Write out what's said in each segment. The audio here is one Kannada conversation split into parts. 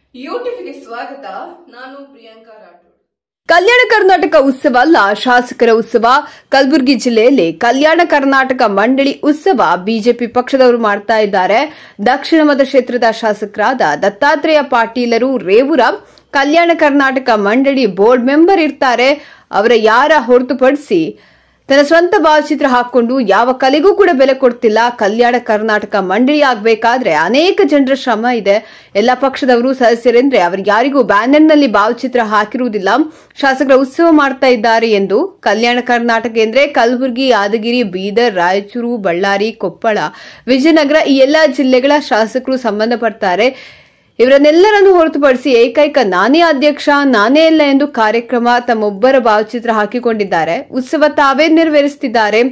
ಯೂಟ್ಯೂಬ್ಗೆ ಸ್ವಾಗತ ನಾನು ಪ್ರಿಯಾಂಕಾ ರಾಠೋಡ್ ಕಲ್ಯಾಣ ಕರ್ನಾಟಕ ಉತ್ಸವ ಅಲ್ಲ ಶಾಸಕರ ಉತ್ಸವ ಕಲಬುರಗಿ ಜಿಲ್ಲೆಯಲ್ಲಿ ಕಲ್ಯಾಣ ಕರ್ನಾಟಕ ಮಂಡಳಿ ಉತ್ಸವ ಬಿಜೆಪಿ ಪಕ್ಷದವರು ಮಾಡ್ತಾ ಇದ್ದಾರೆ ದಕ್ಷಿಣ ಮತಕ್ಷೇತ್ರದ ಶಾಸಕರಾದ ದತ್ತಾತ್ರೇಯ ಪಾಟೀಲರು ರೇವೂರ ಕಲ್ಯಾಣ ಕರ್ನಾಟಕ ಮಂಡಳಿ ಬೋರ್ಡ್ ಮೆಂಬರ್ ಇರ್ತಾರೆ ಅವರ ಯಾರ ಹೊರತುಪಡಿಸಿ ತನ್ನ ಸ್ವಂತ ಭಾವಚಿತ್ರ ಹಾಕೊಂಡು ಯಾವ ಕಲೆಗೂ ಕೂಡ ಬೆಲೆ ಕೊಡ್ತಿಲ್ಲ ಕಲ್ಯಾಣ ಕರ್ನಾಟಕ ಮಂಡಳಿ ಆಗ್ಬೇಕಾದ್ರೆ ಅನೇಕ ಜನರ ಶ್ರಮ ಇದೆ ಎಲ್ಲ ಪಕ್ಷದವರು ಸದಸ್ಯರೆಂದ್ರೆ ಅವ್ರಿಗೆ ಯಾರಿಗೂ ಬ್ಯಾನರ್ನಲ್ಲಿ ಭಾವಚಿತ್ರ ಹಾಕಿರುವುದಿಲ್ಲ ಶಾಸಕರ ಉತ್ಸವ ಮಾಡ್ತಾ ಇದ್ದಾರೆ ಎಂದು ಕಲ್ಯಾಣ ಕರ್ನಾಟಕ ಎಂದ್ರೆ ಕಲಬುರಗಿ ಯಾದಗಿರಿ ಬೀದರ್ ರಾಯಚೂರು ಬಳ್ಳಾರಿ ಕೊಪ್ಪಳ ವಿಜಯನಗರ ಈ ಎಲ್ಲಾ ಜಿಲ್ಲೆಗಳ ಶಾಸಕರು ಸಂಬಂಧಪಡ್ತಾರೆ ಇವರನ್ನೆಲ್ಲರನ್ನು ಹೊರತುಪಡಿಸಿ ಏಕೈಕ ನಾನೇ ಅಧ್ಯಕ್ಷ ನಾನೇ ಎಲ್ಲ ಎಂದು ಕಾರ್ಯಕ್ರಮ ತಮ್ಮೊಬ್ಬರ ಭಾವಚಿತ್ರ ಹಾಕಿಕೊಂಡಿದ್ದಾರೆ ಉತ್ಸವ ತಾವೇ ನೆರವೇರಿಸುತ್ತಿದ್ದಾರೆ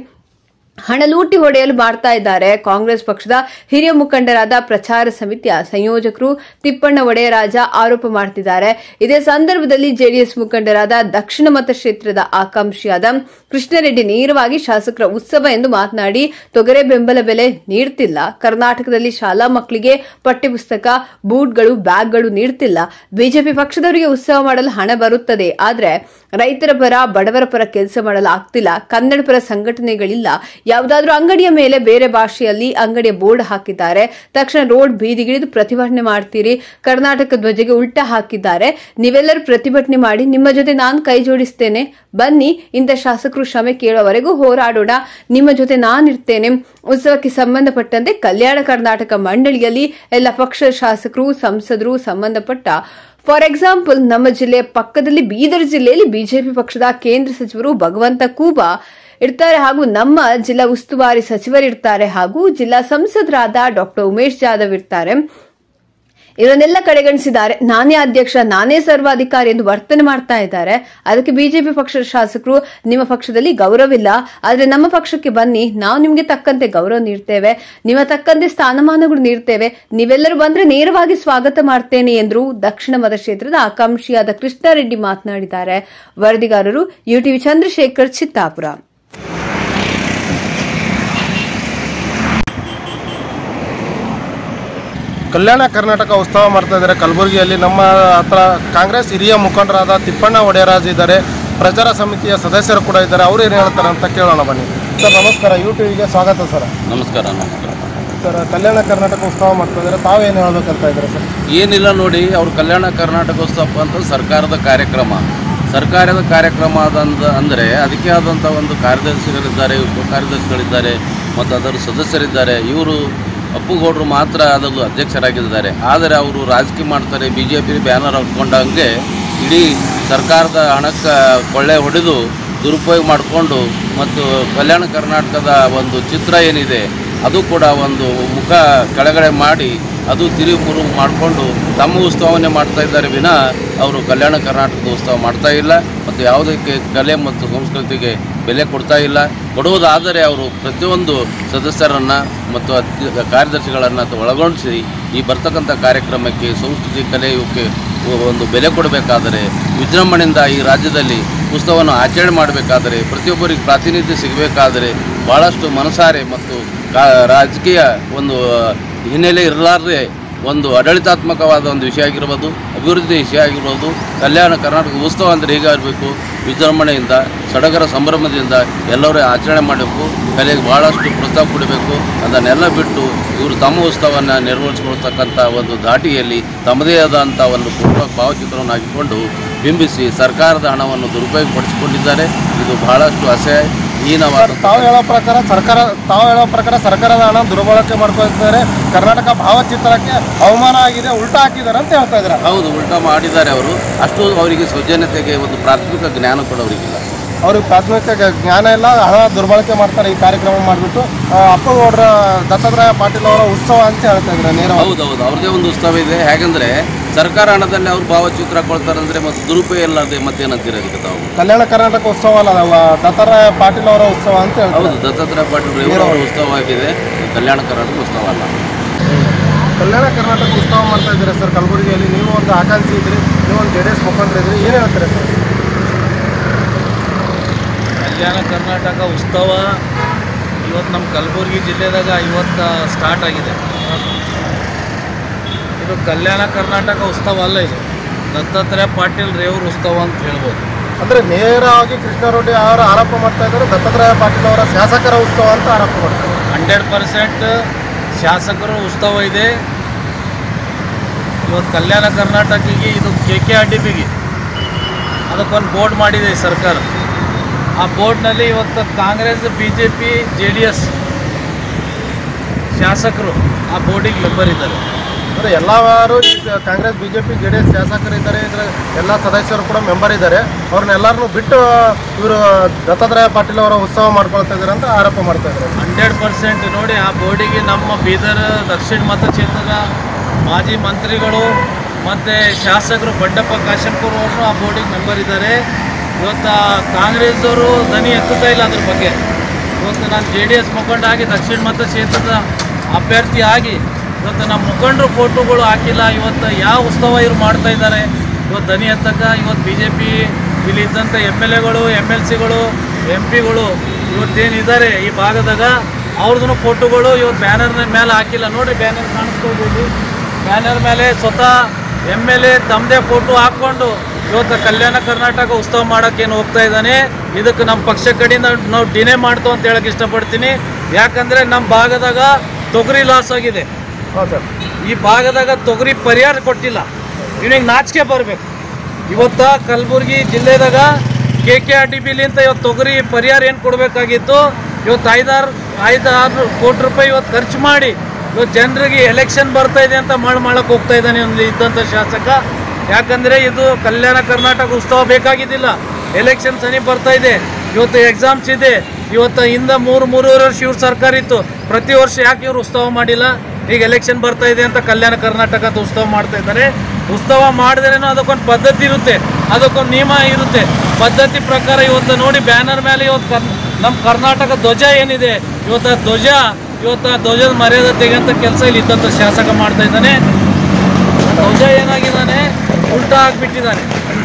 ಹಣ ಲೂಟಿ ಹೊಡೆಯಲು ಮಾಡ್ತಾ ಇದ್ದಾರೆ ಕಾಂಗ್ರೆಸ್ ಪಕ್ಷದ ಹಿರಿಯ ಮುಖಂಡರಾದ ಪ್ರಚಾರ ಸಮಿತಿಯ ಸಂಯೋಜಕರು ತಿಪ್ಪಣ್ಣ ಒಡೆಯರಾಜ ಆರೋಪ ಮಾಡ್ತಿದ್ದಾರೆ ಇದೇ ಸಂದರ್ಭದಲ್ಲಿ ಜೆಡಿಎಸ್ ಮುಖಂಡರಾದ ದಕ್ಷಿಣ ಮತಕ್ಷೇತ್ರದ ಆಕಾಂಕ್ಷಿಯಾದ ಕೃಷ್ಣರೆಡ್ಡಿ ನೇರವಾಗಿ ಶಾಸಕರ ಉತ್ಸವ ಎಂದು ಮಾತನಾಡಿ ತೊಗರೆ ಬೆಂಬಲ ಬೆಲೆ ನೀಡ್ತಿಲ್ಲ ಕರ್ನಾಟಕದಲ್ಲಿ ಶಾಲಾ ಮಕ್ಕಳಿಗೆ ಪಠ್ಯಪುಸ್ತಕ ಬೂಟ್ಗಳು ಬ್ಯಾಗ್ಗಳು ನೀಡ್ತಿಲ್ಲ ಬಿಜೆಪಿ ಪಕ್ಷದವರಿಗೆ ಉತ್ಸವ ಮಾಡಲು ಹಣ ಬರುತ್ತದೆ ಆದ್ರೆ ರೈತರ ಪರ ಬಡವರ ಪರ ಕೆಲಸ ಮಾಡಲು ಆಗ್ತಿಲ್ಲ ಕನ್ನಡ ಪರ ಸಂಘಟನೆಗಳಿಲ್ಲ ಯಾವುದಾದ್ರೂ ಅಂಗಡಿಯ ಮೇಲೆ ಬೇರೆ ಭಾಷೆಯಲ್ಲಿ ಅಂಗಡಿಯ ಬೋರ್ಡ್ ಹಾಕಿದ್ದಾರೆ ತಕ್ಷಣ ರೋಡ್ ಬೀದಿಗಿಳಿದು ಪ್ರತಿಭಟನೆ ಮಾಡ್ತೀರಿ ಕರ್ನಾಟಕ ಧ್ವಜಗೆ ಉಲ್ಟಾ ಹಾಕಿದ್ದಾರೆ ನೀವೆಲ್ಲರೂ ಪ್ರತಿಭಟನೆ ಮಾಡಿ ನಿಮ್ಮ ಜೊತೆ ನಾನು ಕೈ ಜೋಡಿಸ್ತೇನೆ ಬನ್ನಿ ಇಂಥ ಶಾಸಕರು ಕ್ಷಮೆ ಕೇಳುವವರೆಗೂ ಹೋರಾಡೋಣ ನಿಮ್ಮ ಜೊತೆ ನಾನಿರ್ತೇನೆ ಉತ್ಸವಕ್ಕೆ ಸಂಬಂಧಪಟ್ಟಂತೆ ಕಲ್ಯಾಣ ಕರ್ನಾಟಕ ಮಂಡಳಿಯಲ್ಲಿ ಎಲ್ಲ ಪಕ್ಷದ ಶಾಸಕರು ಸಂಸದರು ಸಂಬಂಧಪಟ್ಟ ಫಾರ್ ಎಕ್ಸಾಂಪಲ್ ನಮ್ಮ ಜಿಲ್ಲೆಯ ಪಕ್ಕದಲ್ಲಿ ಬೀದರ್ ಜಿಲ್ಲೆಯಲ್ಲಿ ಬಿಜೆಪಿ ಪಕ್ಷದ ಕೇಂದ್ರ ಸಚಿವರು ಭಗವಂತ ಕೂಬಾ ಇರ್ತಾರೆ ಹಾಗೂ ನಮ್ಮ ಜಿಲ್ಲಾ ಉಸ್ತುವಾರಿ ಸಚಿವರಿರ್ತಾರೆ ಹಾಗೂ ಜಿಲ್ಲಾ ಸಂಸದರಾದ ಡಾಕ್ಟರ್ ಉಮೇಶ್ ಜಾಧವ್ ಇರ್ತಾರೆ ಇವರನ್ನೆಲ್ಲ ಕಡೆಗಣಿಸಿದ್ದಾರೆ ನಾನೇ ಅಧ್ಯಕ್ಷ ನಾನೇ ಸರ್ವಾಧಿಕಾರಿ ಎಂದು ವರ್ತನೆ ಮಾಡ್ತಾ ಇದ್ದಾರೆ ಅದಕ್ಕೆ ಬಿಜೆಪಿ ಪಕ್ಷದ ಶಾಸಕರು ನಿಮ್ಮ ಪಕ್ಷದಲ್ಲಿ ಗೌರವಿಲ್ಲ ಆದ್ರೆ ನಮ್ಮ ಪಕ್ಷಕ್ಕೆ ಬನ್ನಿ ನಾವು ನಿಮಗೆ ತಕ್ಕಂತೆ ಗೌರವ ನೀಡ್ತೇವೆ ನಿಮ್ಮ ತಕ್ಕಂತೆ ಸ್ಥಾನಮಾನಗಳು ನೀಡ್ತೇವೆ ನೀವೆಲ್ಲರೂ ಬಂದ್ರೆ ನೇರವಾಗಿ ಸ್ವಾಗತ ಮಾಡ್ತೇನೆ ಎಂದರು ದಕ್ಷಿಣ ಮತಕ್ಷೇತ್ರದ ಆಕಾಂಕ್ಷಿಯಾದ ಕೃಷ್ಣಾರೆಡ್ಡಿ ಮಾತನಾಡಿದ್ದಾರೆ ವರದಿಗಾರರು ಯುಟಿವಿ ಚಂದ್ರಶೇಖರ್ ಚಿತ್ತಾಪುರ ಕಲ್ಯಾಣ ಕರ್ನಾಟಕ ಉತ್ಸವ ಮಾಡ್ತಾ ಇದ್ದಾರೆ ಕಲಬುರಗಿಯಲ್ಲಿ ನಮ್ಮ ಹತ್ರ ಕಾಂಗ್ರೆಸ್ ಹಿರಿಯ ಮುಖಂಡರಾದ ತಿಪ್ಪಣ್ಣ ಒಡೆಯರಾಜ್ ಇದ್ದಾರೆ ಪ್ರಚಾರ ಸಮಿತಿಯ ಸದಸ್ಯರು ಕೂಡ ಇದ್ದಾರೆ ಅವರು ಏನು ಹೇಳ್ತಾರೆ ಅಂತ ಕೇಳೋಣ ಬನ್ನಿ ಸರ್ ನಮಸ್ಕಾರ ಯೂಟ್ಯೂಬ್ಗೆ ಸ್ವಾಗತ ಸರ್ ನಮಸ್ಕಾರ ನಮಸ್ಕಾರ ಸರ್ ಕಲ್ಯಾಣ ಕರ್ನಾಟಕ ಉತ್ಸವ ಮಾಡ್ತಾ ಇದ್ದಾರೆ ತಾವೇನು ಹೇಳ್ಬೇಕಂತ ಇದ್ದಾರೆ ಸರ್ ಏನಿಲ್ಲ ನೋಡಿ ಅವ್ರು ಕಲ್ಯಾಣ ಕರ್ನಾಟಕೋತ್ಸವ ಅಂತ ಸರ್ಕಾರದ ಕಾರ್ಯಕ್ರಮ ಸರ್ಕಾರದ ಕಾರ್ಯಕ್ರಮ ಅದಂದ ಅಂದರೆ ಅದಕ್ಕೆ ಆದಂಥ ಒಂದು ಕಾರ್ಯದರ್ಶಿಗಳಿದ್ದಾರೆ ಉಪ ಕಾರ್ಯದರ್ಶಿಗಳಿದ್ದಾರೆ ಮತ್ತು ಅದರ ಸದಸ್ಯರಿದ್ದಾರೆ ಇವರು ಅಪ್ಪುಗೌಡರು ಮಾತ್ರ ಅದರದ್ದು ಅಧ್ಯಕ್ಷರಾಗಿದ್ದಾರೆ ಆದರೆ ಅವರು ರಾಜಕೀಯ ಮಾಡ್ತಾರೆ ಬಿ ಜೆ ಪಿ ಬ್ಯಾನರ್ ಹಾಕ್ಕೊಂಡಂಗೆ ಇಡೀ ಸರ್ಕಾರದ ಹಣಕ್ಕೆ ಕೊಳ್ಳೆ ಹೊಡೆದು ದುರುಪಯೋಗ ಮಾಡಿಕೊಂಡು ಮತ್ತು ಕಲ್ಯಾಣ ಕರ್ನಾಟಕದ ಒಂದು ಚಿತ್ರ ಏನಿದೆ ಅದು ಕೂಡ ಒಂದು ಮುಖ ಕೆಳಗಡೆ ಮಾಡಿ ಅದು ತಿರುವು ಮುರುವು ಮಾಡಿಕೊಂಡು ತಮ್ಮ ಉತ್ಸವನ್ನೇ ಮಾಡ್ತಾ ಇದ್ದಾರೆ ವಿನ ಅವರು ಕಲ್ಯಾಣ ಕರ್ನಾಟಕದ ಉತ್ಸವ ಮಾಡ್ತಾ ಇಲ್ಲ ಮತ್ತು ಯಾವುದಕ್ಕೆ ಕಲೆ ಮತ್ತು ಸಂಸ್ಕೃತಿಗೆ ಬೆಲೆ ಕೊಡ್ತಾ ಇಲ್ಲ ಕೊಡುವುದಾದರೆ ಅವರು ಪ್ರತಿಯೊಂದು ಸದಸ್ಯರನ್ನು ಮತ್ತು ಅತ್ಯ- ಕಾರ್ಯದರ್ಶಿಗಳನ್ನು ಒಳಗೊಂಡಿಸಿ ಈ ಬರ್ತಕ್ಕಂಥ ಕಾರ್ಯಕ್ರಮಕ್ಕೆ ಸಂಸ್ಕೃತಿ ಕಲೆ ಇವಕ್ಕೆ ಒಂದು ಬೆಲೆ ಕೊಡಬೇಕಾದರೆ ವಿಜೃಂಭಣೆಯಿಂದ ಈ ರಾಜ್ಯದಲ್ಲಿ ಉತ್ಸವವನ್ನು ಆಚರಣೆ ಮಾಡಬೇಕಾದರೆ ಪ್ರತಿಯೊಬ್ಬರಿಗೆ ಪ್ರಾತಿನಿಧ್ಯ ಸಿಗಬೇಕಾದರೆ ಭಾಳಷ್ಟು ಮನಸಾರೆ ಮತ್ತು ಕಾ ರಾಜಕೀಯ ಒಂದು ಹಿನ್ನೆಲೆ ಇರಲಾರದೆ ಒಂದು ಆಡಳಿತಾತ್ಮಕವಾದ ಒಂದು ವಿಷಯ ಆಗಿರ್ಬೋದು ಅಭಿವೃದ್ಧಿ ವಿಷಯ ಆಗಿರ್ಬೋದು ಕಲ್ಯಾಣ ಕರ್ನಾಟಕ ಉತ್ಸವ ಅಂದರೆ ಹೀಗಾಗಬೇಕು ವಿಜೃಂಭಣೆಯಿಂದ ಸಡಗರ ಸಂಭ್ರಮದಿಂದ ಎಲ್ಲರೂ ಆಚರಣೆ ಮಾಡಬೇಕು ಕಲೆಗೆ ಭಾಳಷ್ಟು ಪ್ರೋತ್ಸಾಹ ಕೊಡಬೇಕು ಅದನ್ನೆಲ್ಲ ಬಿಟ್ಟು ಇವರು ತಮ್ಮ ಉತ್ಸವವನ್ನು ನೆರವೇರಿಸ್ಕೊಳ್ತಕ್ಕಂಥ ಒಂದು ಧಾಟಿಯಲ್ಲಿ ತಮ್ಮದೇ ಆದಂಥ ಒಂದು ಪೂರ್ವ ಭಾವಚಿತ್ರವನ್ನು ಹಾಕಿಕೊಂಡು ಬಿಂಬಿಸಿ ಸರ್ಕಾರದ ಹಣವನ್ನು ದುರುಪಯೋಗಪಡಿಸಿಕೊಂಡಿದ್ದಾರೆ ಇದು ಬಹಳಷ್ಟು ಅಸಹ್ಯ ಹೀನವಾದ ತಾವು ಹೇಳೋ ಪ್ರಕಾರ ಸರ್ಕಾರ ತಾವು ಹೇಳೋ ಪ್ರಕಾರ ಸರ್ಕಾರದ ಹಣ ದುರ್ಬಳಕೆ ಮಾಡ್ಕೊಳ್ತಿದ್ದಾರೆ ಕರ್ನಾಟಕ ಭಾವಚಿತ್ರಕ್ಕೆ ಅವಮಾನ ಆಗಿದೆ ಉಲ್ಟಾ ಹಾಕಿದ್ದಾರೆ ಅಂತ ಹೇಳ್ತಾ ಇದ್ದಾರೆ ಹೌದು ಉಲ್ಟಾ ಮಾಡಿದ್ದಾರೆ ಅವರು ಅಷ್ಟು ಅವರಿಗೆ ಸೌಜನ್ಯತೆಗೆ ಒಂದು ಪ್ರಾಥಮಿಕ ಜ್ಞಾನ ಕೂಡ ಅವರಿಗಿಲ್ಲ ಅವ್ರಿಗೆ ಪ್ರಾಥಮಿಕ ಗ- ಜ್ಞಾನ ಇಲ್ಲ ಹಣ ದುರ್ಬಳಕೆ ಮಾಡ್ತಾರೆ ಈ ಕಾರ್ಯಕ್ರಮ ಮಾಡಿಬಿಟ್ಟು ಅಪ್ಪಗೌಡರ ದತ್ತಾತ್ರೇಯ ಪಾಟೀಲ್ ಅವರ ಉತ್ಸವ ಅಂತ ಹೇಳ್ತಾ ಇದ್ದಾರೆ ನೇರವಾಗಿ ಹೌದು ಹೌದು ಅವ್ರದ್ದೇ ಒಂದು ಉತ್ಸವ ಇದೆ ಹೇಗೆಂದ್ರೆ ಸರ್ಕಾರ ಹಣದಲ್ಲಿ ಅವ್ರು ಭಾವಚಿತ್ರ ಕೊಡ್ತಾರೆ ಅಂದ್ರೆ ಮತ್ತೆ ದುರುಪಯೋಗ ಇಲ್ಲದೆ ಮತ್ತೇನಂತೀರ ಅದಕ್ಕೆ ತಾವು ಕಲ್ಯಾಣ ಕರ್ನಾಟಕ ಉತ್ಸವ ಅಲ್ಲ ಅದು, ಆ, ದತ್ತಾತ್ರೇಯ ಪಾಟೀಲ್ ಅವರ ಉತ್ಸವ ಅಂತ ಹೇಳ್ತಾರೆ ಹೌದು ದತ್ತಾತ್ರೇಯ ಪಾಟೀಲ್ ರೇವೂರ್ ಅವರ ಉತ್ಸವ ಆಗಿದೆ ಕಲ್ಯಾಣ ಕರ್ನಾಟಕ ಉತ್ಸವ ಅಲ್ಲ ಕಲ್ಯಾಣ ಕರ್ನಾಟಕ ಉತ್ಸವ ಮಾಡ್ತಾ ಇದ್ದೀರಾ ಸರ್ ಕಲಬುರಗಿಯಲ್ಲಿ ನೀವು ಒಂದು ಆಕಾಂಕ್ಷಿ ಇದ್ರಿ ನೀವು ಒಂದು ಜೆ ಡಿ ಎಸ್ ಮುಖಂಡರಿದ್ರಿ ಏನು ಹೇಳ್ತಾರೆ ಸರ್ ಕಲ್ಯಾಣ ಕರ್ನಾಟಕ ಉತ್ಸವ ಇವತ್ತು ನಮ್ಮ ಕಲಬುರಗಿ ಜಿಲ್ಲೆದಾಗ ಇವತ್ತು ಸ್ಟಾರ್ಟ್ ಆಗಿದೆ ಇದು ಕಲ್ಯಾಣ ಕರ್ನಾಟಕ ಉತ್ಸವ ಅಲ್ಲ ಇದು ದತ್ತಾತ್ರೇಯ ಪಾಟೀಲ್ ರೇವೂರ್ ಉತ್ಸವ ಅಂತ ಹೇಳ್ಬೋದು ಅಂದ್ರೆ ನೇರವಾಗಿ ಕೃಷ್ಣಾರೆಡ್ಡಿ ಅವರು ಆರೋಪ ಮಾಡ್ತಾ ಇದ್ದಾರೆ ದತ್ತಾತ್ರೇಯ ಪಾಟೀಲ್ ಅವರ ಶಾಸಕರ ಉತ್ಸವ ಅಂತ ಆರೋಪ ಮಾಡ್ತಾ ಇದ್ದಾರೆ ಹಂಡ್ರೆಡ್ ಪರ್ಸೆಂಟ್ ಶಾಸಕರು ಉತ್ಸವ ಇದೆ ಇವತ್ತು ಕಲ್ಯಾಣ ಕರ್ನಾಟಕಕ್ಕೆ ಇದು ಕೆ ಕೆ ಆರ್ ಡಿ ಬಿಗೆ ಅದಕ್ಕೊಂದು ಬೋರ್ಡ್ ಮಾಡಿದೆ ಸರ್ಕಾರ ಆ ಬೋರ್ಡ್ನಲ್ಲಿ ಇವತ್ತು Congress B J P J D S ಶಾಸಕರು ಆ ಬೋರ್ಡಿಗೆ ಮೆಂಬರ್ ಇದ್ದಾರೆ ಅಂದ್ರೆ ಎಲ್ಲಾರು ಈ Congress BJP J D S ಶಾಸಕರಿದ್ದಾರೆ ಇದ್ರ ಎಲ್ಲ ಸದಸ್ಯರು ಕೂಡ ಮೆಂಬರ್ ಇದ್ದಾರೆ ಅವ್ರನ್ನೆಲ್ಲರನ್ನು ಬಿಟ್ಟು ಇವರು ದತ್ತಾತ್ರೇಯ ಪಾಟೀಲ್ ಅವರ ಉತ್ಸವ ಮಾಡ್ಕೊಳ್ತಾ ಇದ್ದಾರೆ ಅಂತ ಆರೋಪ ಮಾಡ್ತಾ ಇದ್ದಾರೆ ಹಂಡ್ರೆಡ್ ಪರ್ಸೆಂಟ್ ನೋಡಿ ಆ ಬೋರ್ಡಿಗೆ ನಮ್ಮ ಬೀದರ್ ದಕ್ಷಿಣ ಮತಕ್ಷೇತ್ರದ ಮಾಜಿ ಮಂತ್ರಿಗಳು ಮತ್ತು ಶಾಸಕರು ಬಂಡಪ್ಪ ಕಾಶಂಪುರ್ ಅವರು ಆ ಬೋರ್ಡಿಗೆ ಮೆಂಬರ್ ಇದ್ದಾರೆ ಇವತ್ತು ಕಾಂಗ್ರೆಸ್ದವರು ದನಿ ಎತ್ತುತ್ತಾ ಇಲ್ಲ ಅದ್ರ ಬಗ್ಗೆ ಇವತ್ತು ನಾನು ಜೆ ಡಿ ಎಸ್ ಮುಖಂಡ ಆಗಿ ದಕ್ಷಿಣ ಮತಕ್ಷೇತ್ರದ ಅಭ್ಯರ್ಥಿ ಆಗಿ ಇವತ್ತು ನಮ್ಮ ಮುಖಂಡರು ಫೋಟೋಗಳು ಹಾಕಿಲ್ಲ ಇವತ್ತು ಯಾವ ಉತ್ಸವ ಇವ್ರು ಮಾಡ್ತಾ ಇದ್ದಾರೆ ಇವತ್ತು ದನಿ ಎತ್ತಕ್ಕ ಇವತ್ತು ಬಿ ಜೆ ಪಿ ಇಲ್ಲಿ ಇದ್ದಂಥ ಎಮ್ ಎಲ್ ಎಗಳು ಎಮ್ ಎಲ್ ಸಿಗಳು ಎಂ ಪಿಗಳು ಇವತ್ತೇನಿದ್ದಾರೆ ಈ ಭಾಗದಾಗ ಅವ್ರದ್ದು ಫೋಟೋಗಳು ಇವತ್ತು ಬ್ಯಾನರ್ ಮೇಲೆ ಹಾಕಿಲ್ಲ ನೋಡ್ರಿ ಬ್ಯಾನರ್ ಕಾಣಿಸ್ಕೋಬೋದು ಬ್ಯಾನರ್ ಮೇಲೆ ಸ್ವತಃ ಎಮ್ ಎಲ್ ಎ ತಮ್ಮದೇ ಫೋಟೋ ಹಾಕ್ಕೊಂಡು ಇವತ್ತು ಕಲ್ಯಾಣ ಕರ್ನಾಟಕ ಉತ್ಸವ ಮಾಡೋಕ್ಕೇನು ಹೋಗ್ತಾ ಇದ್ದಾನೆ ಇದಕ್ಕೆ ನಮ್ಮ ಪಕ್ಷ ಕಡೆಯಿಂದ ನಾವು ಡಿನೇ ಮಾಡ್ತೇವೆ ಅಂತ ಹೇಳಕ್ಕೆ ಇಷ್ಟಪಡ್ತೀನಿ ಯಾಕಂದರೆ ನಮ್ಮ ಭಾಗದಾಗ ತೊಗರಿ ಲಾಸ್ ಆಗಿದೆ ಹಾಂ ಸರ್ ಈ ಭಾಗದಾಗ ತೊಗರಿ ಪರಿಹಾರ ಕೊಟ್ಟಿಲ್ಲ ಇವನಿಗೆ ನಾಚಿಕೆ ಬರಬೇಕು ಇವತ್ತು ಕಲಬುರಗಿ ಜಿಲ್ಲೆದಾಗ ಕೆ ಕೆ ಆರ್ ಡಿ ಬಿಲಿಂತ ಇವತ್ತು ತೊಗರಿ ಪರಿಹಾರ ಏನು ಕೊಡಬೇಕಾಗಿತ್ತು ಇವತ್ತು ಐದಾರು ಐದಾರು ಕೋಟಿ ರೂಪಾಯಿ ಇವತ್ತು ಖರ್ಚು ಮಾಡಿ ಇವತ್ತು ಜನರಿಗೆ ಎಲೆಕ್ಷನ್ ಬರ್ತಾ ಇದೆ ಅಂತ ಮಳ್ ಮಾಡಕ್ಕೆ ಹೋಗ್ತಾ ಇದ್ದಾನೆ ಒಂದು ಇದ್ದಂಥ ಶಾಸಕ ಯಾಕಂದರೆ ಇದು ಕಲ್ಯಾಣ ಕರ್ನಾಟಕ ಉತ್ಸವ ಬೇಕಾಗಿದ್ದಿಲ್ಲ ಎಲೆಕ್ಷನ್ ಸನಿ ಬರ್ತಾ ಇದೆ ಇವತ್ತು ಎಕ್ಸಾಮ್ಸ್ ಇದೆ ಇವತ್ತು ಹಿಂದೆ ಮೂರು ಮೂರುವರೆ ವರ್ಷ ಇವ್ರ ಸರ್ಕಾರ ಇತ್ತು ಪ್ರತಿ ವರ್ಷ ಯಾಕೆ ಇವ್ರು ಉತ್ಸವ ಮಾಡಿಲ್ಲ ಈಗ ಎಲೆಕ್ಷನ್ ಬರ್ತಾ ಇದೆ ಅಂತ ಕಲ್ಯಾಣ ಕರ್ನಾಟಕ ಅಂತ ಉತ್ಸವ ಮಾಡ್ತಾ ಇದ್ದಾರೆ ಉತ್ಸವ ಮಾಡಿದ್ರೇನೋ ಅದಕ್ಕೊಂದು ಪದ್ಧತಿ ಇರುತ್ತೆ ಅದಕ್ಕೊಂದು ನಿಯಮ ಇರುತ್ತೆ ಪದ್ಧತಿ ಪ್ರಕಾರ ಇವತ್ತು ನೋಡಿ ಬ್ಯಾನರ್ ಮೇಲೆ ಇವತ್ತು ಕರ್ ನಮ್ಮ ಕರ್ನಾಟಕ ಧ್ವಜ ಏನಿದೆ ಇವತ್ತು ಆ ಧ್ವಜ ಇವತ್ತು ಆ ಧ್ವಜದ ಮರ್ಯಾದೆ ತೆಗೆಯಂಥ ಕೆಲಸ ಇಲ್ಲಿ ಇದ್ದಂಥ ಶಾಸಕ ಮಾಡ್ತಾ ಇದ್ದಾನೆ ಆ ಧ್ವಜ ಏನಾಗಿದ್ದಾನೆ ಉಲ್ಟಾ ಹಾಕ್ಬಿಟ್ಟಿದ್ದಾನೆ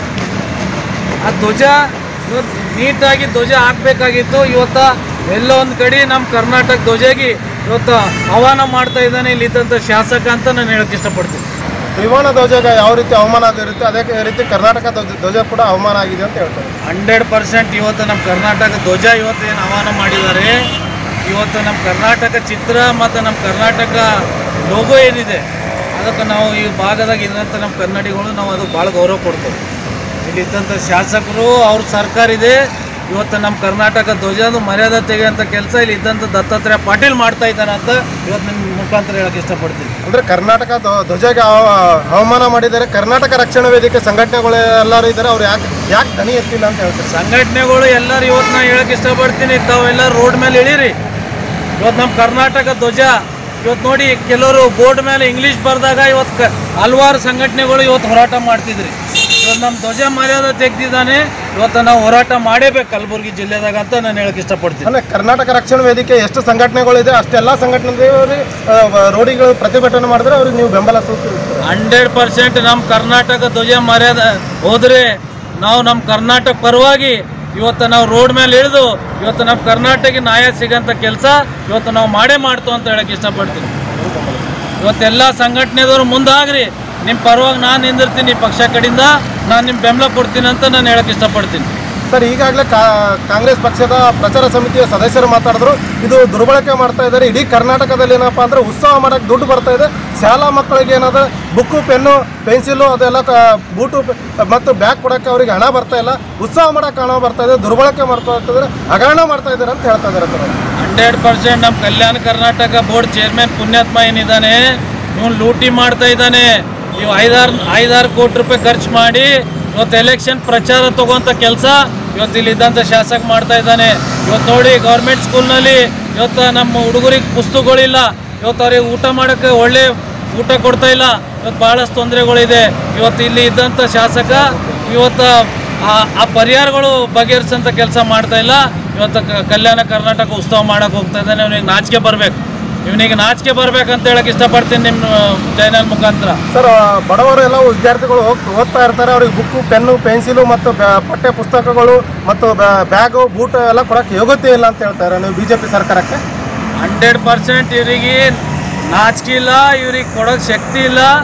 ಆ ಧ್ವಜ ಇವತ್ತು ನೀಟಾಗಿ ಧ್ವಜ ಹಾಕ್ಬೇಕಾಗಿತ್ತು ಇವತ್ತ ಎಲ್ಲೋ ಒಂದು ಕಡೆ ನಮ್ಮ ಕರ್ನಾಟಕ ಧ್ವಜಗೆ ಇವತ್ತು ಆಹ್ವಾನ ಮಾಡ್ತಾ ಇದ್ದಾನೆ ಇಲ್ಲಿದ್ದಂಥ ಶಾಸಕ ಅಂತ ನಾನು ಹೇಳಕ್ಕೆ ಇಷ್ಟಪಡ್ತೀನಿ ತ್ರಿವರ್ಣ ಧ್ವಜಗ ಯಾವ ರೀತಿ ಅವಮಾನ ಆಗಿರುತ್ತೆ ಅದೇ ರೀತಿ ಕರ್ನಾಟಕ ಧ್ವಜ ಧ್ವಜ ಕೂಡ ಅವಮಾನ ಆಗಿದೆ ಅಂತ ಹೇಳ್ತಾರೆ ಹಂಡ್ರೆಡ್ ಪರ್ಸೆಂಟ್ ಇವತ್ತು ನಮ್ಮ ಕರ್ನಾಟಕ ಧ್ವಜ ಇವತ್ತು ಏನು ಆಹ್ವಾನ ಮಾಡಿದ್ದಾರೆ ಇವತ್ತು ನಮ್ಮ ಕರ್ನಾಟಕ ಚಿತ್ರ ಮತ್ತು ನಮ್ಮ ಕರ್ನಾಟಕ ಲೋಗೋ ಏನಿದೆ ಅದಕ್ಕೆ ನಾವು ಈ ಭಾಗದಾಗ ಇದ್ದಂಥ ನಮ್ಮ ಕನ್ನಡಿಗಳು ನಾವು ಅದಕ್ಕೆ ಭಾಳ ಗೌರವ ಕೊಡ್ತೇವೆ ಇಲ್ಲಿದ್ದಂಥ ಶಾಸಕರು ಅವ್ರ ಸರ್ಕಾರ ಇದೆ ಇವತ್ತು ನಮ್ಮ ಕರ್ನಾಟಕ ಧ್ವಜದ ಮರ್ಯಾದೆ ತೆಗೆಯುವಂಥ ಕೆಲಸ ಇಲ್ಲಿ ಇದ್ದಂಥ ದತ್ತಾತ್ರೇಯ ಪಾಟೀಲ್ ಮಾಡ್ತಾ ಇದ್ದಾನೆ ಅಂತ ಇವತ್ತು ನಿಮ್ಮ ಮುಖಾಂತರ ಹೇಳಕ್ಕೆ ಇಷ್ಟಪಡ್ತೀನಿ ಅಂದ್ರೆ ಕರ್ನಾಟಕ ಧ್ವ- ಧ್ವಜಗೆ ಅವ- ಅವಮಾನ ಮಾಡಿದ್ದಾರೆ ಕರ್ನಾಟಕ ರಕ್ಷಣಾ ವೇದಿಕೆ ಸಂಘಟನೆಗಳು ಎಲ್ಲರೂ ಇದ್ದಾರೆ ಅವ್ರು ಯಾಕೆ ಯಾಕೆ ದನಿ ಎತ್ತಿಲ್ಲ ಅಂತ ಹೇಳ್ತಾರೆ ಸಂಘಟನೆಗಳು ಎಲ್ಲರೂ ಇವತ್ತು ನಾ ಹೇಳಕ್ಕೆ ಇಷ್ಟಪಡ್ತೀನಿ ತಾವೆಲ್ಲ ರೋಡ್ ಮೇಲೆ ಇಳೀರಿ ಇವತ್ತು ನಮ್ಮ ಕರ್ನಾಟಕ ಧ್ವಜ ಇವತ್ತು ನೋಡಿ ಕೆಲವರು ಬೋರ್ಡ್ ಮೇಲೆ ಇಂಗ್ಲೀಷ್ ಬರೆದಾಗ ಇವತ್ತು ಕ ಹಲವಾರು ಸಂಘಟನೆಗಳು ಇವತ್ತು ಹೋರಾಟ ಮಾಡ್ತಿದ್ರಿ ಇವತ್ತು ನಮ್ಮ ಧ್ವಜ ಮರ್ಯಾದೆ ತೆಗ್ದಿದ್ದಾನೆ ಇವತ್ತು ನಾವು ಹೋರಾಟ ಮಾಡೇಬೇಕು ಕಲಬುರಗಿ ಜಿಲ್ಲೆದಾಗ ಅಂತ ನಾನು ಹೇಳಕ್ಕೆ ಇಷ್ಟಪಡ್ತೀನಿ ಅಂದ್ರೆ ಕರ್ನಾಟಕ ರಕ್ಷಣಾ ವೇದಿಕೆ ಎಷ್ಟು ಸಂಘಟನೆಗಳಿದೆ ಅಷ್ಟೆಲ್ಲ ಸಂಘಟನೆದವರು ರೋಡಿಗಳು ಪ್ರತಿಭಟನೆ ಮಾಡಿದ್ರೆ ಅವ್ರಿಗೆ ನೀವು ಬೆಂಬಲ ಸೂಚಿಸ್ತೀರ ಹಂಡ್ರೆಡ್ ಪರ್ಸೆಂಟ್ ನಮ್ಮ ಕರ್ನಾಟಕ ಧ್ವಜ ಮರ್ಯಾದೆ ಹೋದರೆ ನಾವು ನಮ್ಮ ಕರ್ನಾಟಕ ಪರವಾಗಿ ಇವತ್ತು ನಾವು ರೋಡ್ ಮೇಲೆ ಇಳಿದು ಇವತ್ತು ನಮ್ಮ ಕರ್ನಾಟಕ ನ್ಯಾಯ ಸಿಗೋಂಥ ಕೆಲಸ ಇವತ್ತು ನಾವು ಮಾಡೇ ಮಾಡ್ತು ಅಂತ ಹೇಳಕ್ಕೆ ಇಷ್ಟಪಡ್ತೀನಿ ಇವತ್ತೆಲ್ಲ ಸಂಘಟನೆದವರು ಮುಂದಾಗ್ರಿ ನಿಮ್ಮ ಪರವಾಗಿ ನಾನು ನಿಂದಿರ್ತೀನಿ ಪಕ್ಷ ಕಡೆಯಿಂದ ನಾನು ನಿಮ್ಮ ಬೆಂಬಲ ಕೊಡ್ತೀನಿ ಅಂತ ನಾನು ಹೇಳಕ್ಕೆ ಇಷ್ಟಪಡ್ತೀನಿ ಸರ್ ಈಗಾಗಲೇ ಕಾಂಗ್ರೆಸ್ ಪಕ್ಷದ ಪ್ರಚಾರ ಸಮಿತಿಯ ಸದಸ್ಯರು ಮಾತಾಡಿದ್ರು ಇದು ದುರ್ಬಳಕೆ ಮಾಡ್ತಾ ಇದ್ದಾರೆ ಇಡೀ ಕರ್ನಾಟಕದಲ್ಲಿ ಏನಪ್ಪಾ ಅಂದ್ರೆ ಉತ್ಸವ ಮಾಡಕ್ಕೆ ದುಡ್ಡು ಬರ್ತಾ ಇದೆ ಶಾಲಾ ಮಕ್ಕಳಿಗೆ ಏನಾದ್ರೆ ಬುಕ್ಕು ಪೆನ್ನು ಪೆನ್ಸಿಲು ಅದೆಲ್ಲ ಕ- ಬೂಟು ಪೆ- ಮತ್ತು ಬ್ಯಾಗ್ ಕೊಡೋಕ್ಕೆ ಅವರಿಗೆ ಹಣ ಬರ್ತಾ ಇಲ್ಲ ಉತ್ಸವ ಮಾಡಕ್ಕೆ ಹಣ ಬರ್ತಾ ಇದೆ ದುರ್ಬಳಕೆ ಮಾಡ್ತಾ ಇದ್ದಾರೆ ಹಗರಣ ಮಾಡ್ತಾ ಇದ್ದಾರೆ ಅಂತ ಹೇಳ್ತಾ ಇದ್ದಾರೆ ಸರ್ ಹಂಡ್ರೆಡ್ ಪರ್ಸೆಂಟ್ ನಮ್ಮ ಕಲ್ಯಾಣ ಕರ್ನಾಟಕ ಬೋರ್ಡ್ ಚೇರ್ಮನ್ ಪುಣ್ಯಾತ್ಮ ಏನಿದ್ದಾನೆ ಇವನು ಲೂಟಿ ಮಾಡ್ತಾ ಇದ್ದಾನೆ ಇವು ಐದಾರು ಐದಾರು ಕೋಟಿ ರೂಪಾಯಿ ಖರ್ಚು ಮಾಡಿ ಇವತ್ತು ಎಲೆಕ್ಷನ್ ಪ್ರಚಾರ ತಗೋಂಥ ಕೆಲಸ ಇವತ್ತು ಇಲ್ಲಿದ್ದಂಥ ಶಾಸಕ ಮಾಡ್ತಾ ಇದ್ದಾನೆ ಇವತ್ತು ನೋಡಿ ಗೌರ್ಮೆಂಟ್ ಸ್ಕೂಲ್ನಲ್ಲಿ ಇವತ್ತು ನಮ್ಮ ಹುಡುಗರಿಗೆ ಪುಸ್ತಕಗಳಿಲ್ಲ ಇವತ್ತು ಅವ್ರಿಗೆ ಊಟ ಮಾಡೋಕ್ಕೆ ಒಳ್ಳೆ ಊಟ ಕೊಡ್ತಾ ಇಲ್ಲ ಇವತ್ತು ಭಾಳಷ್ಟು ತೊಂದರೆಗಳಿದೆ ಇವತ್ತು ಇಲ್ಲಿ ಇದ್ದಂಥ ಶಾಸಕ ಇವತ್ತು ಆ- ಆ ಪರಿಹಾರಗಳು ಬಗೆಹರಿಸೋಂಥ ಕೆಲಸ ಮಾಡ್ತಾ ಇಲ್ಲ ಇವತ್ತು ಕ- ಕಲ್ಯಾಣ ಕರ್ನಾಟಕ ಉತ್ಸವ ಮಾಡಕ್ಕೆ ಹೋಗ್ತಾ ಇದ್ದಾನೆ ಅವನಿಗೆ ನಾಚಿಕೆ ಬರಬೇಕು ಇವನಿಗೆ ನಾಚಿಕೆ ಬರ್ಬೇಕಂತ ಹೇಳಕ್ಕೆ ಇಷ್ಟಪಡ್ತೀನಿ ನಿಮ್ಮ ಚಾನಲ್ ಮುಖಾಂತರ ಸರ್ ಬಡವರು ಎಲ್ಲ ವಿದ್ಯಾರ್ಥಿಗಳು ಹೋಗ್ ಓದ್ತಾ ಇರ್ತಾರೆ ಅವ್ರಿಗೆ ಬುಕ್ಕು ಪೆನ್ನು ಪೆನ್ಸಿಲು ಮತ್ತು ಬ್ಯಾ- ಪಠ್ಯ ಪುಸ್ತಕಗಳು ಮತ್ತು ಬ್ಯಾ- ಬ್ಯಾಗು ಬೂಟ್ ಎಲ್ಲ ಕೊಡಕ್ಕೆ ಯೋಗ್ಯತೆ ಇಲ್ಲ ಅಂತ ಹೇಳ್ತಾರೆ ನೀವು ಬಿ ಜೆ ಪಿ ಸರ್ಕಾರಕ್ಕೆ ಹಂಡ್ರೆಡ್ ಪರ್ಸೆಂಟ್ ಇವರಿಗೆ ನಾಚಿಕೆ ಇಲ್ಲ ಇವ್ರಿಗೆ ಕೊಡೋಕೆ ಶಕ್ತಿ ಇಲ್ಲ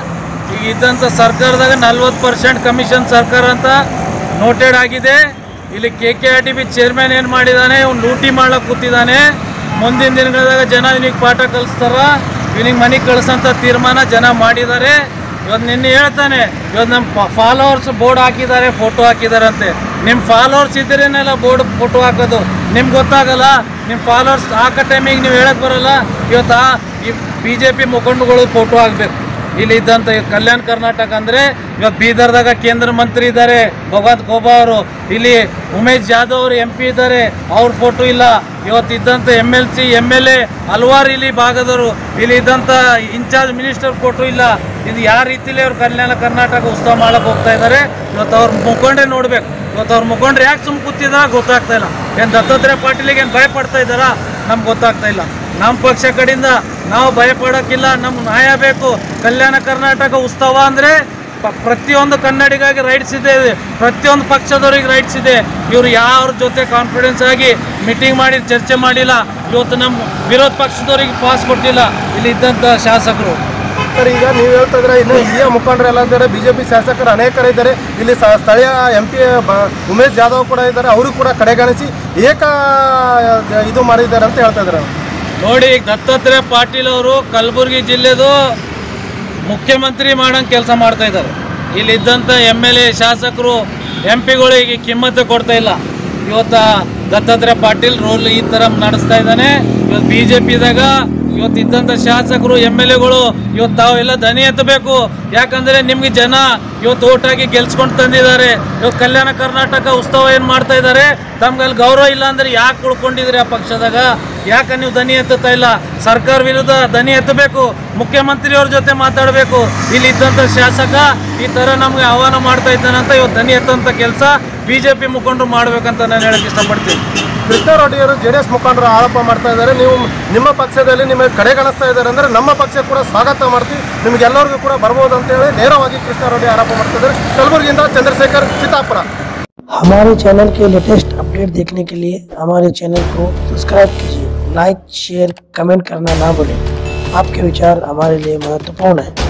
ಈಗ ಇದ್ದಂಥ ಸರ್ಕಾರದಾಗ ನಲ್ವತ್ತು ಪರ್ಸೆಂಟ್ ಕಮಿಷನ್ ಸರ್ಕಾರ ಅಂತ ನೋಟೆಡ್ ಆಗಿದೆ ಇಲ್ಲಿ K K R T B chairman ಏನು ಮಾಡಿದ್ದಾನೆ ಅವ್ನು ಲೂಟಿ ಮಾಡ್ಲಕ್ಕೆ ಕೂತಿದ್ದಾನೆ ಮುಂದಿನ ದಿನಗಳದಾಗ ಜನ ಇವನಿಗೆ ಪಾಠ ಕಲಿಸ್ತಾರ ಇವನಿಗೆ ಮನೆಗೆ ಕಳಿಸೋಂಥ ತೀರ್ಮಾನ ಜನ ಮಾಡಿದ್ದಾರೆ ಇವತ್ತು ನಿನ್ನೆ ಹೇಳ್ತಾನೆ ಇವತ್ತು ನಮ್ಮ ಫಾಲೋವರ್ಸ್ ಬೋರ್ಡ್ ಹಾಕಿದ್ದಾರೆ ಫೋಟೋ ಹಾಕಿದಾರಂತೆ ನಿಮ್ಮ ಫಾಲೋವರ್ಸ್ ಇದ್ದರೇನೆಲ್ಲ ಬೋರ್ಡ್ ಫೋಟೋ ಹಾಕೋದು ನಿಮ್ಗೆ ಗೊತ್ತಾಗಲ್ಲ ನಿಮ್ಮ ಫಾಲೋವರ್ಸ್ ಹಾಕೋ ಟೈಮಿಗೆ ನೀವು ಹೇಳಕ್ ಬರಲ್ಲ ಇವತ್ತು ಆ ಈ ಬಿ ಜೆ ಪಿ ಮುಖಂಡಗಳು ಫೋಟೋ ಹಾಕ್ಬೇಕು ಇಲ್ಲಿ ಇದ್ದಂಥ ಈ ಕಲ್ಯಾಣ ಕರ್ನಾಟಕ ಅಂದರೆ ಇವತ್ತು ಬೀದರ್ದಾಗ ಕೇಂದ್ರ ಮಂತ್ರಿ ಇದ್ದಾರೆ ಭಗವಂತ ಖೋಬಾ ಅವರು ಇಲ್ಲಿ ಉಮೇಶ್ ಜಾಧವ್ ಅವರು ಎಂ ಪಿ ಇದ್ದಾರೆ ಅವ್ರ ಫೋಟೋ ಇಲ್ಲ ಇವತ್ತು ಇದ್ದಂಥ M L C M L A ಹಲವಾರು ಇಲ್ಲಿ ಭಾಗದವರು ಇಲ್ಲಿ ಇದ್ದಂಥ ಇನ್ಚಾರ್ಜ್ ಮಿನಿಸ್ಟರ್ ಫೋಟೋ ಇಲ್ಲ ಇದು ಯಾವ ರೀತಿಲಿ ಅವ್ರು ಕಲ್ಯಾಣ ಕರ್ನಾಟಕ ಉತ್ಸವ ಮಾಡಕ್ಕೆ ಹೋಗ್ತಾ ಇದ್ದಾರೆ ಇವತ್ತು ಅವ್ರ ಮುಖಂಡ್ರೆ ನೋಡ್ಬೇಕು ಇವತ್ತು ಅವ್ರ ಮುಖಂಡ್ರೆ ಯಾಕೆ ಸುಮ್ ಕೂತಿದಾರ ಗೊತ್ತಾಗ್ತಾ ಇಲ್ಲ ಏನು ದತ್ತಾತ್ರೇಯ ಪಾಟೀಲಿಗೆ ಏನು ಭಯ ಪಡ್ತಾ ಇದ್ದಾರಾ ನಮ್ಗೆ ಗೊತ್ತಾಗ್ತಾ ಇಲ್ಲ ನಮ್ಮ ಪಕ್ಷ ಕಡೆಯಿಂದ ನಾವು ಭಯ ಪಡೋಕ್ಕಿಲ್ಲ ನಮ್ಗೆ ನ್ಯಾಯ ಬೇಕು ಕಲ್ಯಾಣ ಕರ್ನಾಟಕ ಉತ್ಸವ ಅಂದರೆ ಪ್ರತಿಯೊಂದು ಕನ್ನಡಿಗಾಗಿ ರೈಟ್ಸ್ ಇದೆ ಪ್ರತಿಯೊಂದು ಪಕ್ಷದವ್ರಿಗೆ ರೈಟ್ಸ್ ಇದೆ ಇವರು ಯಾರ ಜೊತೆ ಕಾನ್ಫಿಡೆನ್ಸ್ ಆಗಿ ಮೀಟಿಂಗ್ ಮಾಡಿ ಚರ್ಚೆ ಮಾಡಿಲ್ಲ ಇವತ್ತು ನಮ್ಮ ವಿರೋಧ ಪಕ್ಷದವರಿಗೆ ಪಾಸ್ ಕೊಟ್ಟಿಲ್ಲ ಇಲ್ಲಿ ಇದ್ದಂಥ ಶಾಸಕರು ಸರ್ ಈಗ ನೀವು ಹೇಳ್ತಾ ಇದ್ರೆ ಇನ್ನು ಹಿರಿಯ ಮುಖಂಡರೆಲ್ಲ ಇದ್ದಾರೆ ಬಿಜೆಪಿ ಶಾಸಕರು ಅನೇಕರಿದ್ದಾರೆ ಇಲ್ಲಿ ಸ- ಸ್ಥಳೀಯ ಎಂ ಪಿ ಉಮೇಶ್ ಜಾಧವ್ ಕೂಡ ಇದ್ದಾರೆ ಅವರು ಕೂಡ ಕಡೆಗಣಿಸಿ ಏಕ ಇದು ಮಾಡಿದ್ದಾರೆ ಅಂತ ಹೇಳ್ತಾ ಇದ್ದಾರೆ ನೋಡಿ ಈಗ ದತ್ತಾತ್ರೇಯ ಪಾಟೀಲ್ ಅವರು ಕಲಬುರಗಿ ಜಿಲ್ಲೆದು ಮುಖ್ಯಮಂತ್ರಿ ಮಾಡೋಂಗೆ ಕೆಲಸ ಮಾಡ್ತಾ ಇದ್ದಾರೆ ಇಲ್ಲಿ ಇದ್ದಂಥ ಎಮ್ ಎಲ್ ಎ ಶಾಸಕರು ಎಂ ಪಿಗಳಿಗೆ ಕಿಮ್ಮತ್ತು ಕೊಡ್ತಾ ಇಲ್ಲ ಇವತ್ತ ದತ್ತಾತ್ರೇಯ ಪಾಟೀಲ್ ರೋಲ್ ಈ ಥರ ನಡೆಸ್ತಾ ಇದ್ದಾನೆ ಇವತ್ತು ಬಿ ಜೆ ಪಿದಾಗ ಇವತ್ತು ಇದ್ದಂಥ ಶಾಸಕರು ಎಮ್ ಎಲ್ ಎಗಳು ಇವತ್ತು ತಾವೆಲ್ಲ ದನಿ ಎತ್ತಬೇಕು ಯಾಕಂದರೆ ನಿಮ್ಗೆ ಜನ ಇವತ್ತು ಓಟಾಗಿ ಗೆಲ್ಸ್ಕೊಂಡು ತಂದಿದ್ದಾರೆ ಇವತ್ತು ಕಲ್ಯಾಣ ಕರ್ನಾಟಕ ಉತ್ಸವ ಏನು ಮಾಡ್ತಾ ಇದ್ದಾರೆ ತಮ್ಗೆ ಅಲ್ಲಿ ಗೌರವ ಇಲ್ಲ ಅಂದ್ರೆ ಯಾಕೆ ಉಳ್ಕೊಂಡಿದ್ರಿ ಆ ಪಕ್ಷದಾಗ ಯಾಕೆ ನೀವು ದನಿ ಎತ್ತುತ್ತಾ ಇಲ್ಲ ಸರ್ಕಾರ ವಿರುದ್ಧ ದನಿ ಎತ್ತಬೇಕು ಮುಖ್ಯಮಂತ್ರಿ ಅವ್ರ ಜೊತೆ ಮಾತಾಡಬೇಕು ಇಲ್ಲಿ ಇದ್ದಂಥ ಶಾಸಕ ಈ ಥರ ನಮ್ಗೆ ಆಹ್ವಾನ ಮಾಡ್ತಾ ಇದ್ದಾನಂತ ಇವತ್ತು ದನಿ ಎತ್ತಂಥ ಕೆಲಸ ಬಿ ಜೆ ಪಿ ಮುಖಂಡರು ಮಾಡ್ಬೇಕಂತ ನಾನು ಹೇಳಕ್ಕೆ ಇಷ್ಟಪಡ್ತೀನಿ ಕೃಷ್ಣಾರೆಡ್ಡಿಯವರು ಜೆ ಡಿ ಎಸ್ ಮುಖಂಡರು ಆರೋಪ ಮಾಡ್ತಾ ಇದ್ದಾರೆ ನೀವು ನಿಮ್ಮ ಪಕ್ಷದಲ್ಲಿ ನಿಮಗೆ ಕಡೆಗಣಿಸ್ತಾ ಇದ್ದಾರೆ ಅಂದರೆ ನಮ್ಮ ಪಕ್ಷ ಕೂಡ ಸ್ವಾಗತ ಮಾಡ್ತೀವಿ ನಿಮಗೆಲ್ಲರಿಗೂ ಕೂಡ ಬರ್ಬೋದು ಅಂತ ಹೇಳಿ ನೇರವಾಗಿ ಕೃಷ್ಣಾರೆಡ್ಡಿ ಆರೋಪ ಮಾಡ್ತಾ ಇದ್ದಾರೆ ಕಲಬುರಗಿಯಿಂದ ಚಂದ್ರಶೇಖರ್ ಚಿತ್ತಾಪುರ हमारे चैनल के लेटेस्ट अपडेट देखने के लिए हमारे चैनल को सब्सक्राइब कीजिए लाइक शेयर कमेंट करना ना भूलें आपके विचार हमारे लिए महत्वपूर्ण है